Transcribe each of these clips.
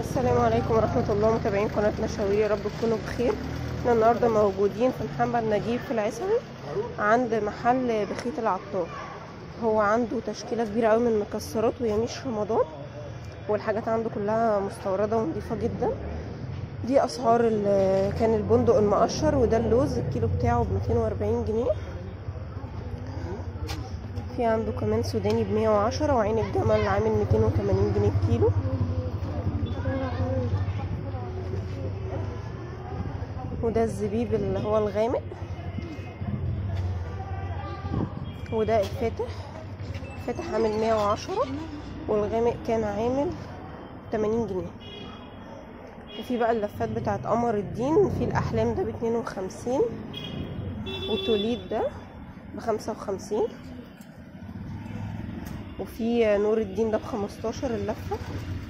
السلام عليكم ورحمة الله متابعين قناة مشاوير يا رب تكونوا بخير احنا النهاردة موجودين في محمد نجيب في العسوي عند محل بخيت العطار هو عنده تشكيلة كبيرة قوي من المكسرات ويميش رمضان والحاجات عنده كلها مستوردة ونضيفة جدا دي اسعار ال- كان البندق المقشر وده اللوز الكيلو بتاعه ب 240 جنيه في عنده كمان سوداني ب 110 وعين الجمل عامل 280 جنيه الكيلو وده الزبيب اللي هو الغامق وده الفاتح الفاتح عامل 110 والغامق كان عامل 80 جنيه وفي بقى اللفات بتاعت قمر الدين في الاحلام ده ب 52 وتوليد ده ب 55 وفي نور الدين ده ب 15 اللفه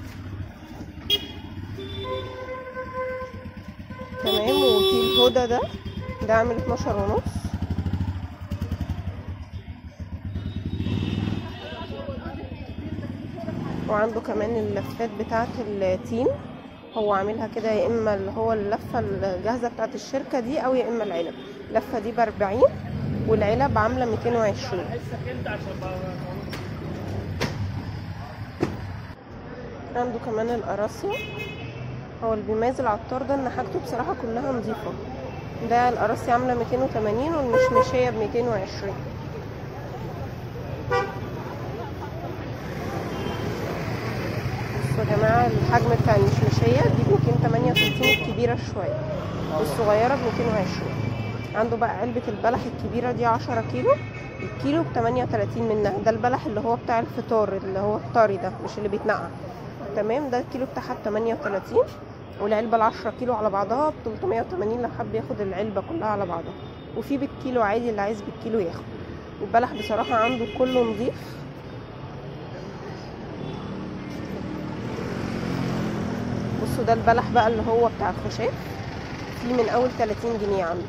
تمام وفي الهدى ده ده عامل 12 ونص وعنده كمان اللفات بتاعت التين هو عاملها كده يا اما اللي هو اللفه الجاهزه بتاعت الشركه دي او يا اما العلب اللفه دي ب 40 والعلب عامله 220 عنده كمان القراصية هو اللي بيميز العطار ده ان حاجته بصراحه كلها نظيفه ده القراصية عامله 280 والمشمشيه ب 220 بصوا يا جماعه الحجم بتاع المشمشيه دي ب 268 الكبيره شويه والصغيره ب 220 عنده بقى علبه البلح الكبيره دي 10 كيلو الكيلو ب 38 منها ده البلح اللي هو بتاع الفطار اللي هو الطري ده مش اللي بيتنقع تمام ده الكيلو بتاعها ب 38 والعلبه ال 10 كيلو على بعضها ب 380 لو حب ياخد العلبه كلها على بعضها وفي بالكيلو عادي اللي عايز بالكيلو ياخد والبلح بصراحه عنده كله نظيف بصوا ده البلح بقى اللي هو بتاع الخشاف في من اول 30 جنيه عنده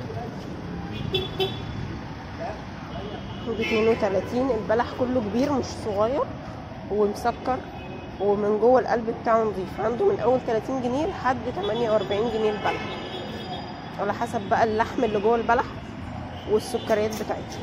ب 32 البلح كله كبير مش صغير ومسكر ومن جوه القلب بتاعه نظيف عنده من اول 30 جنيه لحد 48 جنيه البلح على حسب بقى اللحم اللي جوه البلح والسكريات بتاعته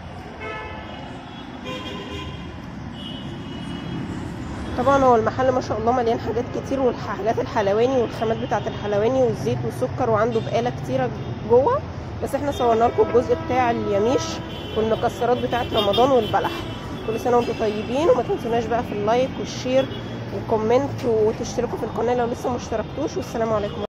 طبعا هو المحل ما شاء الله مليان حاجات كتير والحاجات الحلواني والخامات بتاعه الحلواني والزيت والسكر وعنده بقاله كتيره جوه بس احنا صورنا لكم الجزء بتاع اليميش والمكسرات بتاعه رمضان والبلح كل سنه وانتم طيبين وما تنسوناش بقى في اللايك والشير والكومنت وتشتركوا في القناه لو لسه ما اشتركتوش والسلام عليكم